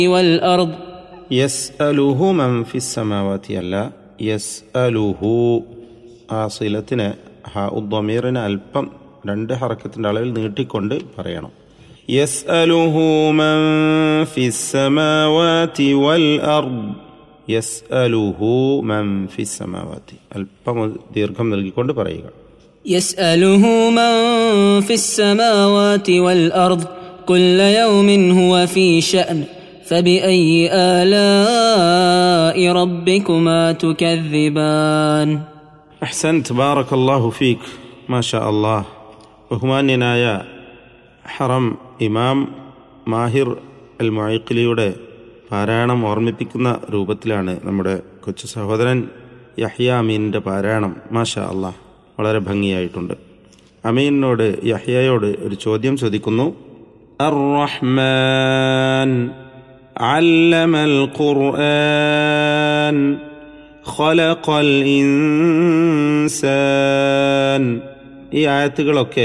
والأرض യസ് അലുഹു മംഫിസമാവാത്തി അല്ല യസ് അലുഹു ആ സിലത്തിന് ഹ ഉദ്ദമീറിന് അല്പം രണ്ട് ഹറക്കത്തിൻ്റെ അളവിൽ നീട്ടിക്കൊണ്ട് പറയണം യസ് അലുഹു മംഫിസമാവാത്തി വൽ അർദ് യസ് അലുഹു മംഫിസമാവാത്തി അല്പം ദീർഘം നൽകിക്കൊണ്ട് പറയുക يسأله من في السماوات والأرض كل يوم هو في شأن فبأي آلاء ربكما تكذبان അഹ്സൻത് ബാറക് അള്ളാഹു ഫീഖ് മാഷാ അള്ളാഹ് ബഹുമാന്യനായ ഹറം ഇമാം മാഹിർ അൽ മൊയ്ക്കിലിയുടെ പാരായണം ഓർമ്മിപ്പിക്കുന്ന രൂപത്തിലാണ് നമ്മുടെ കൊച്ചു സഹോദരൻ യഹ്യ അമീനിൻ്റെ പാരായണം മാഷാ അള്ളാഹ് വളരെ ഭംഗിയായിട്ടുണ്ട് അമീനോട് യഹ്യയോട് ഒരു ചോദ്യം ചോദിക്കുന്നു الرحمن علم القرآن خلق الإنسان ഈ ആയത്തുകളൊക്കെ